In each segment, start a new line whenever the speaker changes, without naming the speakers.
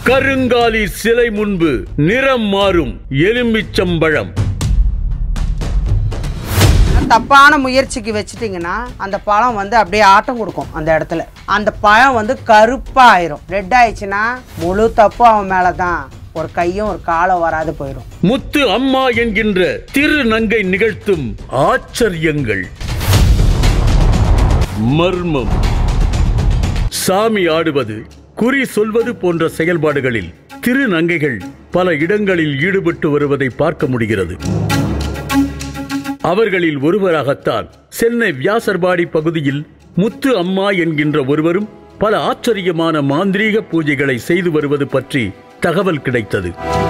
கருங்காலி சிலை முன்பு நிறம் மாறும் எலும்பிச்சம்பழம்
தப்பான முயற்சிக்கு வச்சிட்டிங்கன்னா அந்த பழம் வந்து அப்படியே ஆட்டம் கொடுக்கும் அந்த இடத்துல அந்த பழம் வந்து கருப்பாக ஆயிரும் ரெட் ஆயிடுச்சுன்னா முழு தப்பு அவன் மேலே தான் ஒரு கையும் ஒரு காலம் வராது போயிடும்
முத்து அம்மா என்கின்ற திருநங்கை நிகழ்த்தும் ஆச்சரியங்கள் மர்மம் சாமி ஆடுவது குறி சொல்வது போன்ற செயல்பாடுகளில் திருநங்கைகள் பல இடங்களில் ஈடுபட்டு வருவதை பார்க்க முடிகிறது அவர்களில் ஒருவராகத்தான் சென்னை வியாசர்பாடி பகுதியில் முத்து அம்மா என்கின்ற ஒருவரும் பல ஆச்சரியமான மாந்திரீக பூஜைகளை செய்து வருவது பற்றி தகவல் கிடைத்தது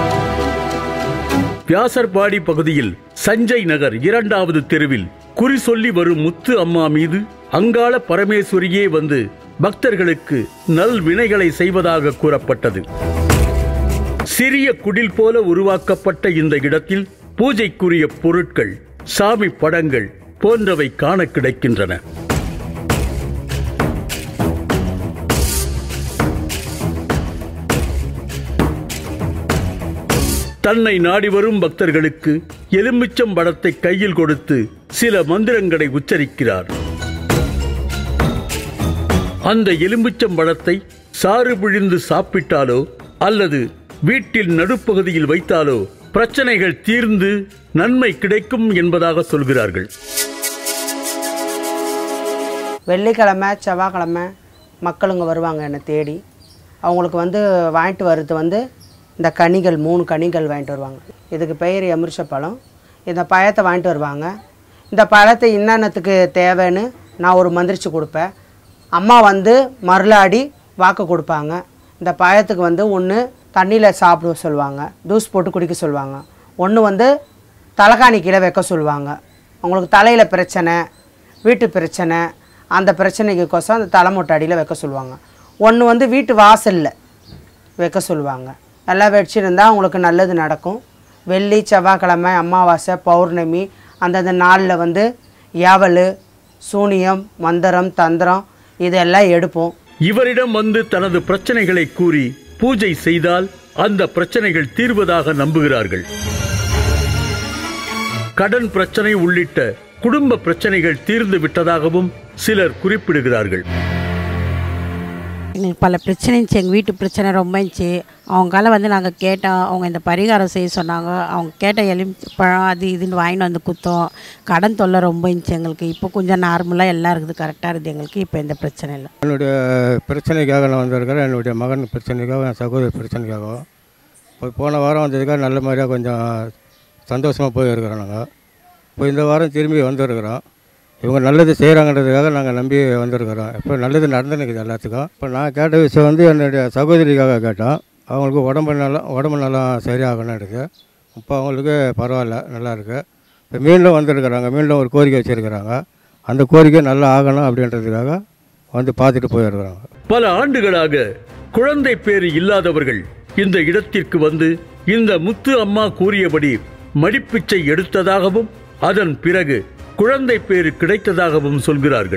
வியாசர்பாடி பகுதியில் சஞ்சய் நகர் இரண்டாவது தெருவில் குறி சொல்லி வரும் முத்து அம்மா மீது அங்காள பரமேஸ்வரியே வந்து பக்தர்களுக்கு நல் வினைகளை செய்வதாக கூறப்பட்டது சிறிய குடில் போல உருவாக்கப்பட்ட இந்த இடத்தில் பூஜைக்குரிய பொருட்கள் சாமி படங்கள் போன்றவை காண கிடைக்கின்றன தன்னை நாடி வரும் பக்தர்களுக்கு எலுமிச்சம் படத்தை கையில் கொடுத்து சில மந்திரங்களை உச்சரிக்கிறார் அந்த எலுமிச்சம் பழத்தை சாறு பிழிந்து சாப்பிட்டாலோ அல்லது வீட்டில் நடுப்பகுதியில் வைத்தாலோ பிரச்சனைகள் தீர்ந்து நன்மை கிடைக்கும் என்பதாக சொல்கிறார்கள்
வெள்ளிக்கிழமை செவ்வாய்க்கிழமை மக்களுங்க வருவாங்க என்னை தேடி அவங்களுக்கு வந்து வாங்கிட்டு வர்றது வந்து இந்த கனிகள் மூணு கனிகள் வாங்கிட்டு வருவாங்க இதுக்கு பெயர் எமிர்ஷ பழம் இந்த பழத்தை வாங்கிட்டு வருவாங்க இந்த பழத்தை இன்னத்துக்கு தேவைன்னு நான் ஒரு மந்திரிச்சு கொடுப்பேன் அம்மா வந்து மருளாடி வாக்கு கொடுப்பாங்க இந்த பழத்துக்கு வந்து ஒன்று தண்ணியில் சாப்பிட சொல்லுவாங்க ஜூஸ் போட்டு குடிக்க சொல்லுவாங்க ஒன்று வந்து தலைகாணி கீழே வைக்க சொல்லுவாங்க அவங்களுக்கு தலையில் பிரச்சனை வீட்டு பிரச்சனை அந்த பிரச்சனைக்கு கோசம் அந்த தலைமொட்டை அடியில் வைக்க சொல்லுவாங்க ஒன்று வந்து வீட்டு வாசலில் வைக்க சொல்லுவாங்க எல்லாம் வச்சுருந்தா அவங்களுக்கு நல்லது நடக்கும் வெள்ளி செவ்வாய்க்கிழமை அமாவாசை பௌர்ணமி அந்தந்த நாளில் வந்து ஏவல் சூனியம் மந்திரம் தந்திரம் இதெல்லாம் எடுப்போம்
இவரிடம் வந்து தனது பிரச்சனைகளை கூறி பூஜை செய்தால் அந்த பிரச்சனைகள் தீர்வதாக நம்புகிறார்கள் கடன் பிரச்சனை உள்ளிட்ட குடும்ப பிரச்சனைகள் தீர்ந்து விட்டதாகவும் சிலர் குறிப்பிடுகிறார்கள்
எங்களுக்கு பல பிரச்சனை இருந்துச்சு எங்கள் வீட்டு பிரச்சனை ரொம்ப இருந்துச்சு அவங்களால வந்து நாங்கள் கேட்டோம் அவங்க இந்த பரிகாரம் செய்ய சொன்னாங்க அவங்க கேட்ட எலுமிச்சப்பழம் அது இதுன்னு வாங்கிட்டு வந்து குத்தோம் கடன் தொல்லை ரொம்ப இருந்துச்சு எங்களுக்கு இப்போ கொஞ்சம் நார்மலாக எல்லாம் இருக்குது கரெக்டாக இருக்குது எங்களுக்கு இப்போ எந்த பிரச்சனை இல்லை
என்னுடைய பிரச்சனைக்காக நான் வந்திருக்கிறேன் என்னுடைய மகன் பிரச்சனைக்காக என் சகோதரி பிரச்சனைக்காகவும் இப்போ போன வாரம் வந்ததுக்காக நல்ல மாதிரியாக கொஞ்சம் சந்தோஷமாக போயிருக்கிறோம் நாங்கள் இப்போ இந்த வாரம் திரும்பி வந்திருக்கிறோம் இவங்க நல்லது செய்கிறாங்கன்றதுக்காக நாங்கள் நம்பி வந்திருக்கிறோம் இப்போ நல்லது நடந்துனுக்குது எல்லாத்துக்கும் இப்போ நான் கேட்ட விஷயம் வந்து என்னுடைய சகோதரிக்காக கேட்டோம் அவங்களுக்கு உடம்பு நலம் உடம்பு நலம் சரியாகணும் இருக்குது இப்போ அவங்களுக்கு பரவாயில்ல நல்லா இருக்கு இப்போ மீண்டும் வந்திருக்கிறாங்க மீண்டும் ஒரு கோரிக்கை வச்சுருக்கிறாங்க அந்த கோரிக்கை நல்லா ஆகணும் அப்படின்றதுக்காக வந்து பார்த்துட்டு போயிருக்கிறாங்க
பல ஆண்டுகளாக குழந்தை பேறு இல்லாதவர்கள் இந்த இடத்திற்கு வந்து இந்த முத்து அம்மா கூறியபடி மடிப்பிச்சை எடுத்ததாகவும் அதன் பிறகு குழந்தை பேறு கிடைத்ததாகவும் சொல்கிறார்கள்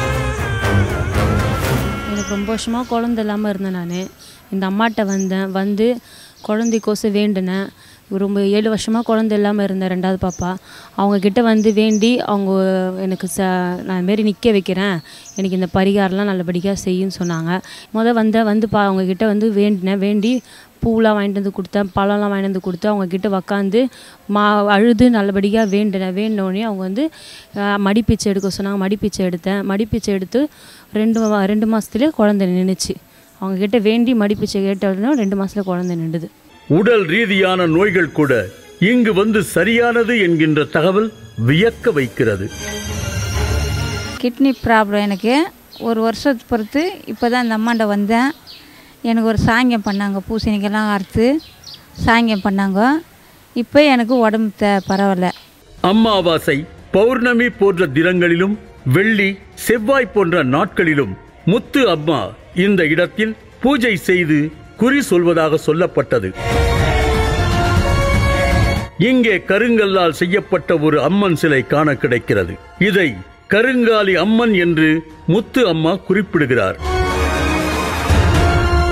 எனக்கு ரொம்ப வருஷமாக குழந்த இல்லாமல் இருந்தேன் நான் இந்த அம்மாட்ட வந்தேன் வந்து குழந்தைக்கோசம் வேண்டினேன் ரொம்ப ஏழு வருஷமாக குழந்த இல்லாமல் இருந்தேன் ரெண்டாவது பாப்பா அவங்க கிட்ட வந்து வேண்டி அவங்க எனக்கு ச நான் மாரி நிற்க வைக்கிறேன் எனக்கு இந்த பரிகாரம்லாம் நல்லபடியாக செய்யுன்னு சொன்னாங்க முத வந்த வந்து பா அவங்க கிட்ட வந்து வேண்டினேன் வேண்டி பூலாம் வாங்கிட்டு வந்து கொடுத்தேன் பழம்லாம் வாங்கிட்டு வந்து கொடுத்து அவங்க கிட்ட உக்காந்து மா அழுது நல்லபடியாக வேண்டினேன் வேண்டினோடனே அவங்க வந்து அஹ், மடிப்பிச்சை எடுக்க சொன்னாங்க மடிப்பிச்சை எடுத்தேன் மடிப்பிச்சை எடுத்து ரெண்டு மா- ரெண்டு மாதத்துலேயே குழந்தை நின்றுச்சு அவங்க கிட்ட வேண்டி மடிப்பிச்சை கேட்ட உடனே ரெண்டு மாதத்துல குழந்தை நின்றுது
உடல் ரீதியான நோய்கள் கூட இங்கு வந்து சரியானது என்கின்ற தகவல் வியக்க வைக்கிறது
கிட்னி ப்ராப்ளம் எனக்கு ஒரு வருஷத்து பொறுத்து இப்போ தான் இந்த அம்மாண்ட வந்தேன் எனக்கு ஒரு சாங்கியம் பண்ணாங்க பூசணிக்கெல்லாம் அறுத்து சாங்கியம் பண்ணாங்க இப்போ எனக்கு உடம்பு த பரவாயில்ல
அமாவாசை பௌர்ணமி போன்ற தினங்களிலும் வெள்ளி செவ்வாய் போன்ற நாட்களிலும் முத்து அம்மா இந்த இடத்தில் பூஜை செய்து குறி சொல்வதாக சொல்லப்பட்டது இங்கே கருங்கல்லால் செய்யப்பட்ட ஒரு அம்மன் சிலை காண கிடைக்கிறது இதை கருங்காலி அம்மன் என்று முத்து அம்மா குறிப்பிடுகிறார்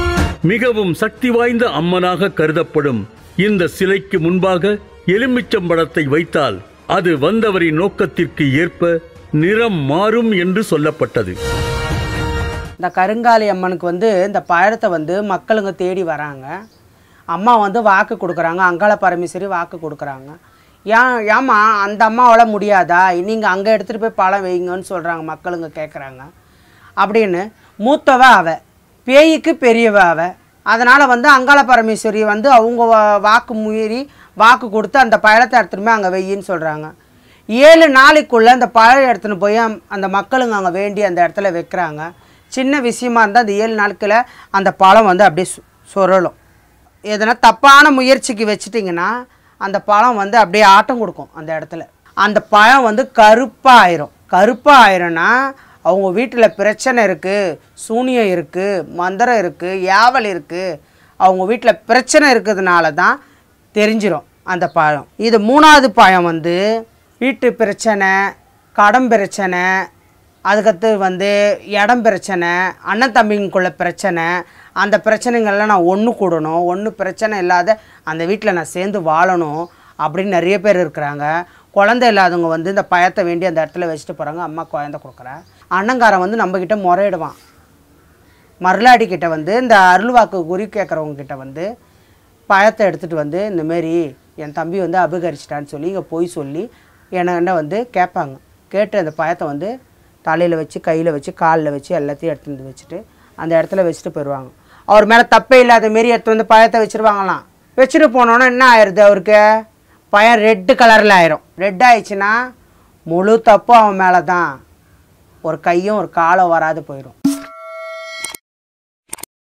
மிகவும் சக்தி வாய்ந்த அம்மனாக கருதப்படும் இந்த சிலைக்கு முன்பாக எலுமிச்சம்பழத்தை வைத்தால் அது வந்தவரின் நோக்கத்திற்கு ஏற்ப நிறம் மாறும் என்று சொல்லப்பட்டது
இந்த கருங்காலி அம்மனுக்கு வந்து இந்த பழத்தை வந்து மக்களுங்க தேடி வராங்க அம்மா வந்து வாக்கு கொடுக்குறாங்க அங்காள பரமேஸ்வரி வாக்கு கொடுக்குறாங்க ஏன் ஏம்மா அந்த அம்மாவால் முடியாதா நீங்கள் அங்கே எடுத்துகிட்டு போய் பழம் வைங்கன்னு சொல்கிறாங்க மக்களுங்க கேட்குறாங்க அப்படின்னு மூத்தவ அவ பேய்க்கு பெரியவ அவ அதனால் வந்து அங்காள பரமேஸ்வரி வந்து அவங்க வா- வாக்கு மீறி வாக்கு கொடுத்து அந்த பழத்தை எடுத்துகிட்டு போய் அங்கே வெய்யின்னு சொல்கிறாங்க ஏழு நாளைக்குள்ளே அந்த பழம் எடுத்துன்னு போய் அம்- அந்த மக்களுங்க அங்கே வேண்டி அந்த இடத்துல வைக்கிறாங்க சின்ன விஷயமா இருந்தால் அந்த ஏழு நாட்களில் அந்த பழம் வந்து அப்படியே சு- சுரலும் எதனா தப்பான முயற்சிக்கு வச்சிட்டிங்கன்னா அந்த பழம் வந்து அப்படியே ஆட்டம் கொடுக்கும் அந்த இடத்துல அந்த பழம் வந்து கருப்பாக ஆயிரும் கருப்பாக ஆயிரும்னா அவங்க வீட்டில் பிரச்சனை இருக்குது சூனியம் இருக்குது மந்திரம் இருக்குது யாவல் இருக்குது அவங்க வீட்டில் பிரச்சனை இருக்கிறதுனால தான் தெரிஞ்சிரும் அந்த பழம் இது மூணாவது பழம் வந்து வீட்டு பிரச்சனை கடன் பிரச்சனை அதுக்கடுத்து வந்து இடம் பிரச்சனை அண்ணன் தம்பிங்குள்ள பிரச்சனை அந்த பிரச்சனைகள்லாம் நான் ஒன்று கூடணும் ஒன்று பிரச்சனை இல்லாத அந்த வீட்டில் நான் சேர்ந்து வாழணும் அப்படின்னு நிறைய பேர் இருக்கிறாங்க குழந்தை இல்லாதவங்க வந்து இந்த பயத்தை வேண்டி அந்த இடத்துல வச்சுட்டு போகிறாங்க அம்மா குழந்தை கொடுக்குறா அண்ணங்காரன் வந்து நம்மக்கிட்ட முறையிடுவான் மருளாடி கிட்ட வந்து இந்த அருள்வாக்கு குறி கேட்குறவங்க கிட்ட வந்து பழத்தை எடுத்துகிட்டு வந்து இந்தமாரி என் தம்பி வந்து அபகரிச்சிட்டான்னு சொல்லி இங்கே போய் சொல்லி என்ன வந்து கேட்பாங்க கேட்டு அந்த பழத்தை வந்து தலையில் வச்சு கையில் வச்சு காலில் வச்சு எல்லாத்தையும் எடுத்து வந்து வச்சுட்டு அந்த இடத்துல வச்சுட்டு போயிடுவாங்க அவர் மேலே தப்பே இல்லாத மாரி எடுத்து வந்து பழத்தை வச்சுருவாங்களாம் வச்சுட்டு போனோன்னா என்ன ஆயிடுது அவருக்கு பழம் ரெட்டு கலரில் ஆயிரும் ரெட் ஆயிடுச்சுன்னா முழு தப்பும் அவன் மேலே தான் ஒரு கையும் ஒரு காலும் வராது போயிடும்